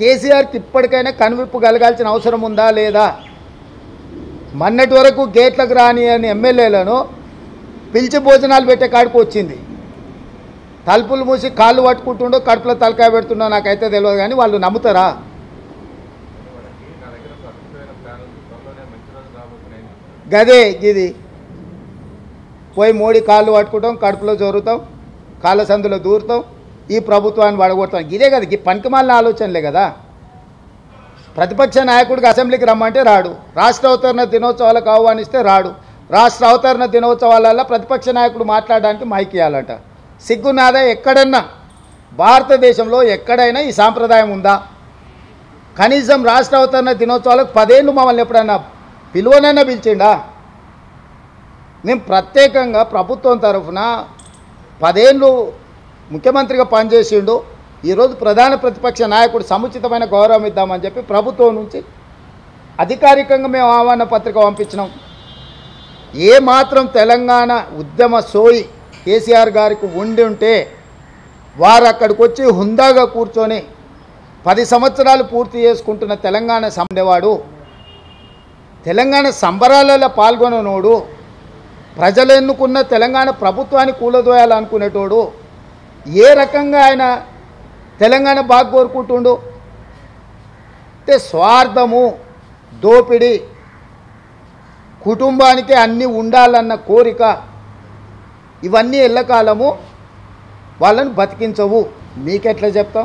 కేసీఆర్కి ఇప్పటికైనా కనువిప్పు కలగాల్సిన అవసరం ఉందా లేదా మొన్నటి వరకు గేట్లకు రాని అని ఎమ్మెల్యేలను పిలిచి భోజనాలు పెట్టే కాడికి వచ్చింది తలుపులు మూసి కాళ్ళు పట్టుకుంటుండో కడుపులో తలకాయ పెడుతుండో నాకైతే తెలియదు కానీ వాళ్ళు నమ్ముతారా వాళ్ళకి నా దగ్గర ఒక అద్భుతమైన ప్లాన్ ఉంది త్వరలోనే మంచి రోజులు రాబోతున్నాయి గదే ఇది పోయి మోడీ కాళ్ళు పట్టుకుంటాం కడుపులో జోరుతాం కాళ్ళ సందులో దూరుతాం ఈ ప్రభుత్వాన్ని వడగొడతాం ఇదే కదా ఈ పనికిమాలిన ఆలోచనలే కదా ప్రతిపక్ష నాయకుడికి అసెంబ్లీకి రమ్మంటే రాడు రాష్ట్ర అవతరణ దినోత్సవాలకు ఆహ్వానిస్తే రాడు రాష్ట్ర అవతరణ దినోత్సవాలలో ప్రతిపక్ష నాయకుడు మాట్లాడడానికి మైక్ ఇవ్వాలంట సిగ్గునాదా ఎక్కడన్నా భారతదేశంలో ఎక్కడైనా ఈ సాంప్రదాయం ఉందా కనీసం రాష్ట్ర అవతరణ దినోత్సవాలకు పదేళ్ళు మమ్మల్ని ఎప్పుడన్నా పిలువనైనా పిలిచిండా మేము ప్రత్యేకంగా ప్రభుత్వం తరఫున పదేళ్ళు ముఖ్యమంత్రిగా పనిచేసిండు ఈరోజు ప్రధాన ప్రతిపక్ష నాయకుడు సముచితమైన గౌరవం ఇద్దామని చెప్పి ప్రభుత్వం నుంచి అధికారికంగా మేము ఆహ్వాన పత్రిక పంపించినాం ఏ మాత్రం తెలంగాణ ఉద్యమ సోయి కేసీఆర్ గారికి ఉండి ఉంటే వారు అక్కడికి వచ్చి హుందాగా కూర్చొని పది సంవత్సరాలు పూర్తి చేసుకుంటున్న తెలంగాణ సండేవాడు తెలంగాణ సంబరాలలో పాల్గొననోడు ప్రజలు ఎన్నుకున్న తెలంగాణ ప్రభుత్వాన్ని కూలదోయాలనుకునేటోడు ఏ రకంగా ఆయన తెలంగాణ బాగా కోరుకుంటుండు అంటే స్వార్థము దోపిడి కుటుంబానికి అన్నీ ఉండాలన్న కోరిక ఇవన్నీ ఎల్లకాలము వాళ్ళని బతికించవు మీకెట్లా చెప్తాం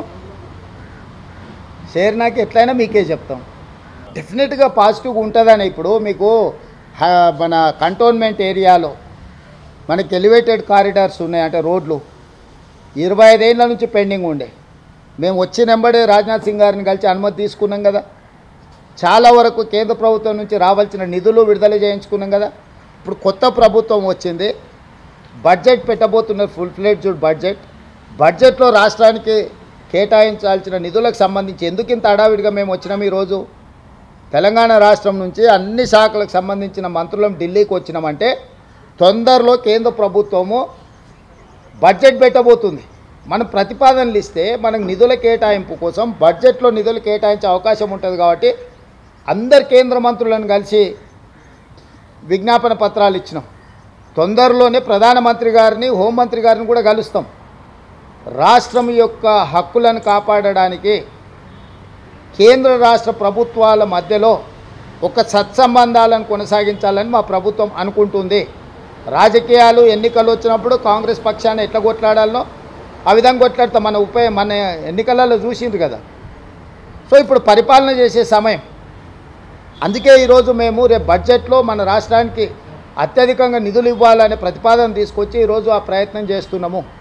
షేర్ నాకు ఎట్లయినా మీకే చెప్తాం డెఫినెట్గా పాజిటివ్గా ఉంటుందని ఇప్పుడు మీకు హ- మన కంటోన్మెంట్ ఏరియాలో మనకి ఎలివేటెడ్ కారిడార్స్ ఉన్నాయి అంటే రోడ్లు ఇరవై ఐదేళ్ళ నుంచి పెండింగ్ ఉండే మేము వచ్చినెంబడే రాజ్నాథ్ సింగ్ గారిని కలిసి అనుమతి తీసుకున్నాం కదా చాలా వరకు కేంద్ర ప్రభుత్వం నుంచి రావాల్సిన నిధులు విడుదల చేయించుకున్నాం కదా ఇప్పుడు కొత్త ప్రభుత్వం వచ్చింది బడ్జెట్ పెట్టబోతున్నారు ఫుల్ ఫ్లెడ్జ్డ్ బడ్జెట్ బడ్జెట్లో రాష్ట్రానికి కేటాయించాల్సిన నిధులకు సంబంధించి ఎందుకు ఇంత హడావిడిగా మేము వచ్చినాం ఈరోజు తెలంగాణ రాష్ట్రం నుంచి అన్ని శాఖలకు సంబంధించిన మంత్రులం ఢిల్లీకి వచ్చినామంటే తొందరలో కేంద్ర ప్రభుత్వము బడ్జెట్ పెట్టబోతుంది మనం ప్రతిపాదనలు ఇస్తే మనకు నిధుల కేటాయింపు కోసం బడ్జెట్లో నిధులు కేటాయించే అవకాశం ఉంటుంది కాబట్టి అందరు కేంద్ర మంత్రులను కలిసి విజ్ఞాపన పత్రాలు ఇచ్చినాం తొందరలోనే ప్రధానమంత్రి గారిని హోంమంత్రి గారిని కూడా కలుస్తాం రాష్ట్రం యొక్క హక్కులను కాపాడడానికి కేంద్ర రాష్ట్ర ప్రభుత్వాల మధ్యలో ఒక సత్సంబంధాలను కొనసాగించాలని మా ప్రభుత్వం అనుకుంటుంది రాజకీయాలు ఎన్నికలు వచ్చినప్పుడు కాంగ్రెస్ పక్షాన్ని ఎట్లా కొట్లాడాలనో ఆ విధంగా కొట్లాడతాం మన ఉప మన ఎన్నికలలో చూసిండ్రు కదా సో ఇప్పుడు పరిపాలన చేసే సమయం అందుకే ఈరోజు మేము రేపు బడ్జెట్లో మన రాష్ట్రానికి అత్యధికంగా నిధులు ఇవ్వాలనే ప్రతిపాదన తీసుకొచ్చి ఈరోజు ఆ ప్రయత్నం చేస్తున్నాము